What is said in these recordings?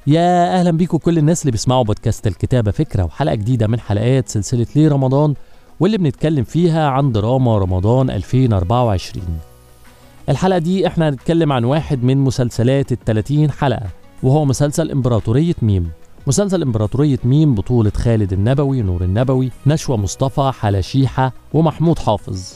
يا اهلا بيكم كل الناس اللي بيسمعوا بودكاست الكتابه فكره وحلقه جديده من حلقات سلسله ليه رمضان واللي بنتكلم فيها عن دراما رمضان 2024 الحلقه دي احنا هنتكلم عن واحد من مسلسلات ال 30 حلقه وهو مسلسل امبراطوريه ميم مسلسل امبراطوريه ميم بطوله خالد النبوي نور النبوي نشوى مصطفى حلا شيحه ومحمود حافظ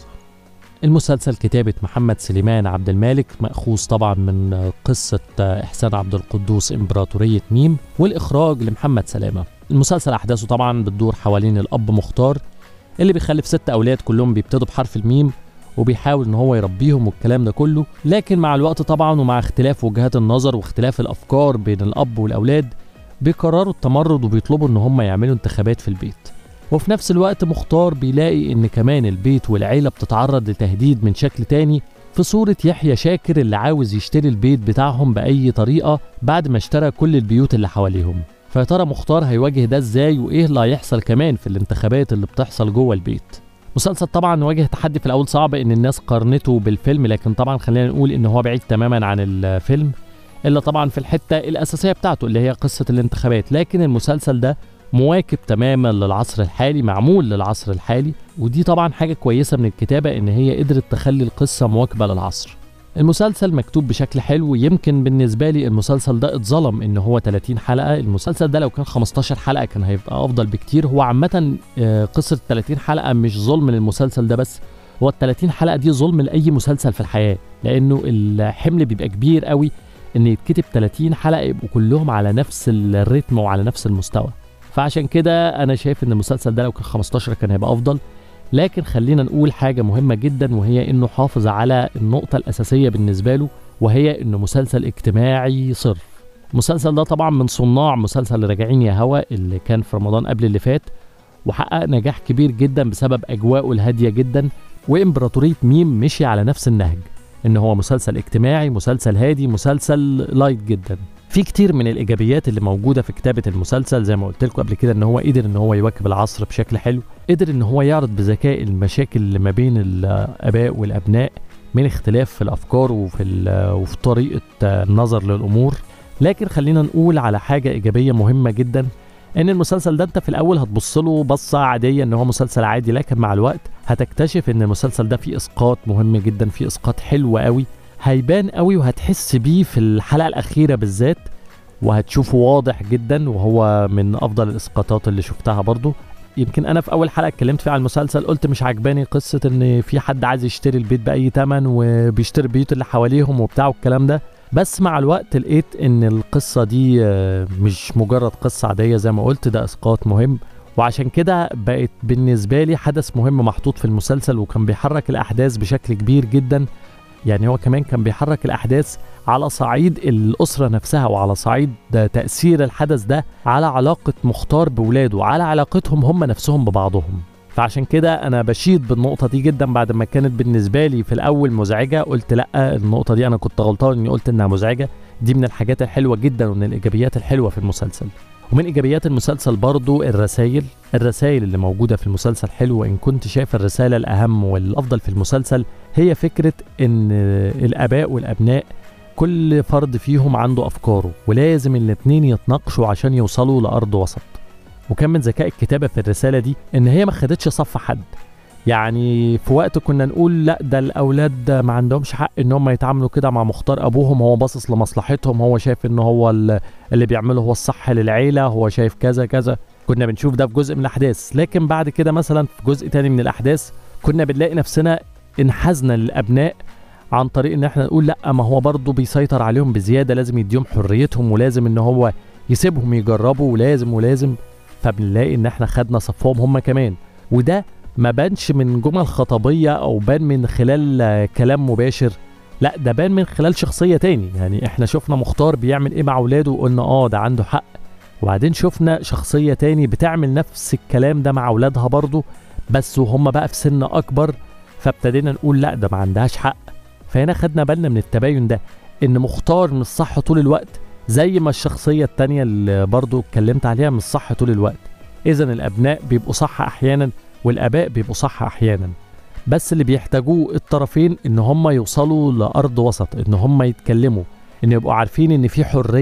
المسلسل كتابة محمد سليمان عبد المالك مأخوذ طبعا من قصة إحسان عبد القدوس إمبراطورية ميم والإخراج لمحمد سلامة المسلسل أحداثه طبعا بتدور حوالين الأب مختار اللي بيخلف ست أولاد كلهم بيبتدوا بحرف الميم وبيحاول ان هو يربيهم والكلام ده كله لكن مع الوقت طبعا ومع اختلاف وجهات النظر واختلاف الافكار بين الاب والاولاد بيقرروا التمرد وبيطلبوا ان هم يعملوا انتخابات في البيت وفي نفس الوقت مختار بيلاقي ان كمان البيت والعيلة بتتعرض لتهديد من شكل تاني في صورة يحيى شاكر اللي عاوز يشتري البيت بتاعهم بأي طريقة بعد ما اشترى كل البيوت اللي حواليهم فيا ترى مختار هيواجه ده ازاي وايه اللي هيحصل كمان في الانتخابات اللي بتحصل جوه البيت مسلسل طبعا واجه تحدي في الاول صعب ان الناس قارنته بالفيلم لكن طبعا خلينا نقول ان هو بعيد تماما عن الفيلم الا طبعا في الحته الاساسيه بتاعته اللي هي قصه الانتخابات لكن المسلسل ده مواكب تماما للعصر الحالي معمول للعصر الحالي ودي طبعا حاجة كويسة من الكتابة ان هي قدرت تخلي القصة مواكبة للعصر المسلسل مكتوب بشكل حلو يمكن بالنسبة لي المسلسل ده اتظلم ان هو 30 حلقة المسلسل ده لو كان 15 حلقة كان هيبقى افضل بكتير هو عامة قصة 30 حلقة مش ظلم للمسلسل ده بس هو ال 30 حلقة دي ظلم لأي مسلسل في الحياة لأنه الحمل بيبقى كبير قوي إن يتكتب 30 حلقة يبقوا كلهم على نفس الريتم وعلى نفس المستوى فعشان كده انا شايف ان المسلسل ده لو كان 15 كان هيبقى افضل لكن خلينا نقول حاجه مهمه جدا وهي انه حافظ على النقطه الاساسيه بالنسبه له وهي انه مسلسل اجتماعي صرف المسلسل ده طبعا من صناع مسلسل راجعين يا هوا اللي كان في رمضان قبل اللي فات وحقق نجاح كبير جدا بسبب اجواءه الهاديه جدا وامبراطوريه ميم مشي على نفس النهج ان هو مسلسل اجتماعي مسلسل هادي مسلسل لايت جدا في كتير من الايجابيات اللي موجوده في كتابه المسلسل زي ما قلت لكم قبل كده ان هو قدر ان هو يواكب العصر بشكل حلو قدر ان هو يعرض بذكاء المشاكل اللي ما بين الاباء والابناء من اختلاف في الافكار وفي وفي طريقه النظر للامور لكن خلينا نقول على حاجه ايجابيه مهمه جدا ان المسلسل ده انت في الاول هتبص له بصه عاديه ان هو مسلسل عادي لكن مع الوقت هتكتشف ان المسلسل ده فيه اسقاط مهم جدا فيه اسقاط حلو قوي هيبان قوي وهتحس بيه في الحلقه الاخيره بالذات وهتشوفه واضح جدا وهو من افضل الاسقاطات اللي شفتها برضو يمكن انا في اول حلقه اتكلمت فيها عن المسلسل قلت مش عجباني قصه ان في حد عايز يشتري البيت باي ثمن وبيشتري البيوت اللي حواليهم وبتاع والكلام ده بس مع الوقت لقيت ان القصه دي مش مجرد قصه عاديه زي ما قلت ده اسقاط مهم وعشان كده بقت بالنسبه لي حدث مهم محطوط في المسلسل وكان بيحرك الاحداث بشكل كبير جدا يعني هو كمان كان بيحرك الأحداث على صعيد الأسرة نفسها وعلى صعيد تأثير الحدث ده على علاقة مختار بولاده على علاقتهم هم نفسهم ببعضهم فعشان كده أنا بشيد بالنقطة دي جدا بعد ما كانت بالنسبة لي في الأول مزعجة قلت لأ النقطة دي أنا كنت غلطان إني قلت إنها مزعجة دي من الحاجات الحلوة جدا ومن الإيجابيات الحلوة في المسلسل ومن ايجابيات المسلسل برضو الرسائل الرسائل اللي موجوده في المسلسل حلوه ان كنت شايف الرساله الاهم والافضل في المسلسل هي فكره ان الاباء والابناء كل فرد فيهم عنده افكاره ولازم الاتنين يتناقشوا عشان يوصلوا لارض وسط وكان من ذكاء الكتابه في الرساله دي ان هي ما خدتش صف حد يعني في وقت كنا نقول لا ده الاولاد ما عندهمش حق ان هم يتعاملوا كده مع مختار ابوهم هو باصص لمصلحتهم هو شايف ان هو اللي بيعمله هو الصح للعيله هو شايف كذا كذا كنا بنشوف ده في جزء من الاحداث لكن بعد كده مثلا في جزء تاني من الاحداث كنا بنلاقي نفسنا انحازنا للابناء عن طريق ان احنا نقول لا ما هو برضه بيسيطر عليهم بزياده لازم يديهم حريتهم ولازم ان هو يسيبهم يجربوا ولازم ولازم فبنلاقي ان احنا خدنا صفهم هم كمان وده ما بانش من جمل خطبية أو بان من خلال كلام مباشر لا ده بان من خلال شخصية تاني يعني احنا شفنا مختار بيعمل ايه مع ولاده وقلنا اه ده عنده حق وبعدين شفنا شخصية تاني بتعمل نفس الكلام ده مع ولادها برضه بس وهم بقى في سن أكبر فابتدينا نقول لا ده ما عندهاش حق فهنا خدنا بالنا من التباين ده ان مختار مش صح طول الوقت زي ما الشخصية التانية اللي برضه اتكلمت عليها مش صح طول الوقت اذا الابناء بيبقوا صح احيانا والاباء بيبقوا صح احيانا بس اللي بيحتاجوه الطرفين ان هم يوصلوا لارض وسط ان هم يتكلموا ان يبقوا عارفين ان في حريه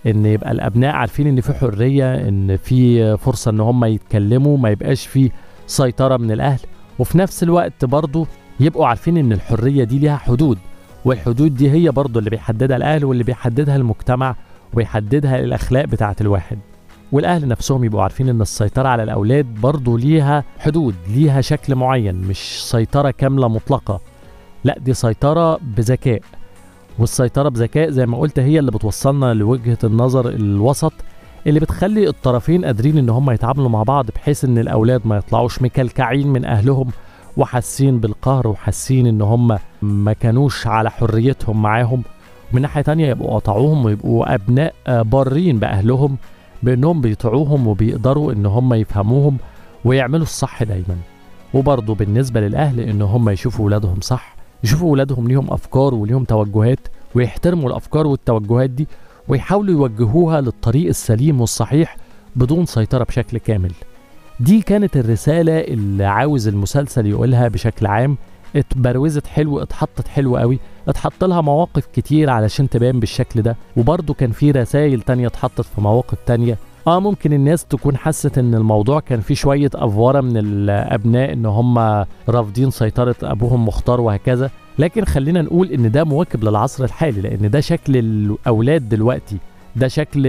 ان يبقى الابناء عارفين ان في حريه ان في فرصه ان هم يتكلموا ما يبقاش في سيطره من الاهل وفي نفس الوقت برضو يبقوا عارفين ان الحريه دي ليها حدود والحدود دي هي برضو اللي بيحددها الاهل واللي بيحددها المجتمع ويحددها الاخلاق بتاعه الواحد والاهل نفسهم يبقوا عارفين ان السيطره على الاولاد برضو ليها حدود ليها شكل معين مش سيطره كامله مطلقه لا دي سيطره بذكاء والسيطره بذكاء زي ما قلت هي اللي بتوصلنا لوجهه النظر الوسط اللي بتخلي الطرفين قادرين ان هم يتعاملوا مع بعض بحيث ان الاولاد ما يطلعوش مكلكعين من اهلهم وحاسين بالقهر وحاسين ان هم ما كانوش على حريتهم معاهم ومن ناحيه تانية يبقوا قطعوهم ويبقوا ابناء بارين باهلهم بانهم بيطيعوهم وبيقدروا ان هم يفهموهم ويعملوا الصح دايما وبرضه بالنسبه للاهل ان هم يشوفوا ولادهم صح يشوفوا ولادهم ليهم افكار وليهم توجهات ويحترموا الافكار والتوجهات دي ويحاولوا يوجهوها للطريق السليم والصحيح بدون سيطره بشكل كامل دي كانت الرساله اللي عاوز المسلسل يقولها بشكل عام اتبروزت حلو اتحطت حلو قوي اتحط لها مواقف كتير علشان تبان بالشكل ده وبرضه كان في رسائل تانية اتحطت في مواقف تانية اه ممكن الناس تكون حست ان الموضوع كان فيه شوية افوارة من الابناء ان هم رافضين سيطرة ابوهم مختار وهكذا لكن خلينا نقول ان ده مواكب للعصر الحالي لان ده شكل الاولاد دلوقتي ده شكل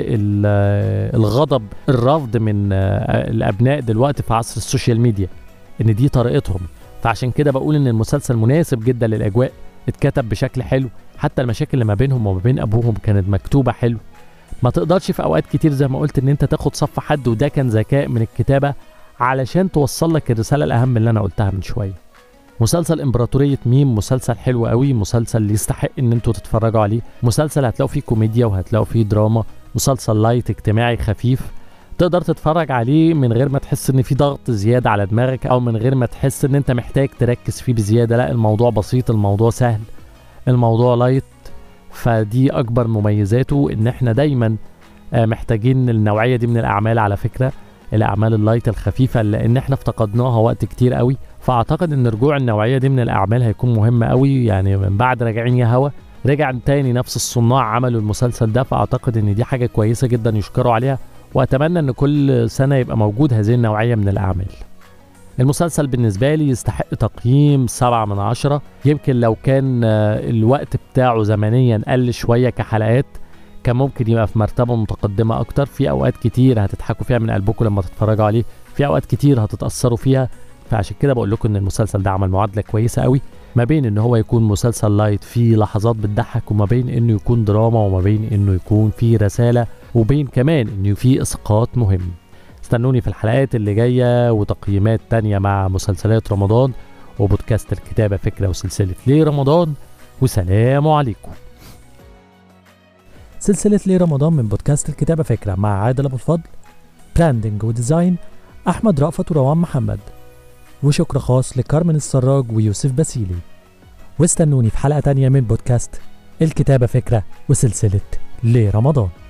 الغضب الرفض من الابناء دلوقتي في عصر السوشيال ميديا ان دي طريقتهم فعشان كده بقول ان المسلسل مناسب جدا للاجواء اتكتب بشكل حلو حتى المشاكل اللي ما بينهم وما بين ابوهم كانت مكتوبه حلو ما تقدرش في اوقات كتير زي ما قلت ان انت تاخد صف حد وده كان ذكاء من الكتابه علشان توصل لك الرساله الاهم اللي انا قلتها من شويه مسلسل امبراطورية ميم مسلسل حلو قوي مسلسل يستحق ان انتوا تتفرجوا عليه مسلسل هتلاقوا فيه كوميديا وهتلاقوا فيه دراما مسلسل لايت اجتماعي خفيف تقدر تتفرج عليه من غير ما تحس ان في ضغط زيادة على دماغك او من غير ما تحس ان انت محتاج تركز فيه بزيادة لا الموضوع بسيط الموضوع سهل الموضوع لايت فدي اكبر مميزاته ان احنا دايما محتاجين النوعية دي من الاعمال على فكرة الاعمال اللايت الخفيفة لان احنا افتقدناها وقت كتير قوي فاعتقد ان رجوع النوعيه دي من الاعمال هيكون مهم قوي يعني من بعد راجعين يا هوا رجع تاني نفس الصناع عملوا المسلسل ده فاعتقد ان دي حاجه كويسه جدا يشكروا عليها واتمنى ان كل سنه يبقى موجود هذه النوعيه من الاعمال المسلسل بالنسبة لي يستحق تقييم سبعة من عشرة يمكن لو كان الوقت بتاعه زمنيا قل شوية كحلقات كان ممكن يبقى في مرتبة متقدمة أكتر في أوقات كتير هتضحكوا فيها من قلبكم لما تتفرجوا عليه في أوقات كتير هتتأثروا فيها فعشان كده بقول لكم ان المسلسل ده عمل معادله كويسه قوي ما بين ان هو يكون مسلسل لايت فيه لحظات بتضحك وما بين انه يكون دراما وما بين انه يكون فيه رساله وبين كمان انه فيه اسقاط مهم استنوني في الحلقات اللي جايه وتقييمات تانية مع مسلسلات رمضان وبودكاست الكتابه فكره وسلسله ليه رمضان وسلام عليكم سلسلة ليه رمضان من بودكاست الكتابة فكرة مع عادل أبو الفضل براندنج وديزاين أحمد رأفت وروان محمد وشكر خاص لكارمن السراج ويوسف باسيلي واستنوني في حلقة تانية من بودكاست الكتابة فكرة وسلسلة ليه رمضان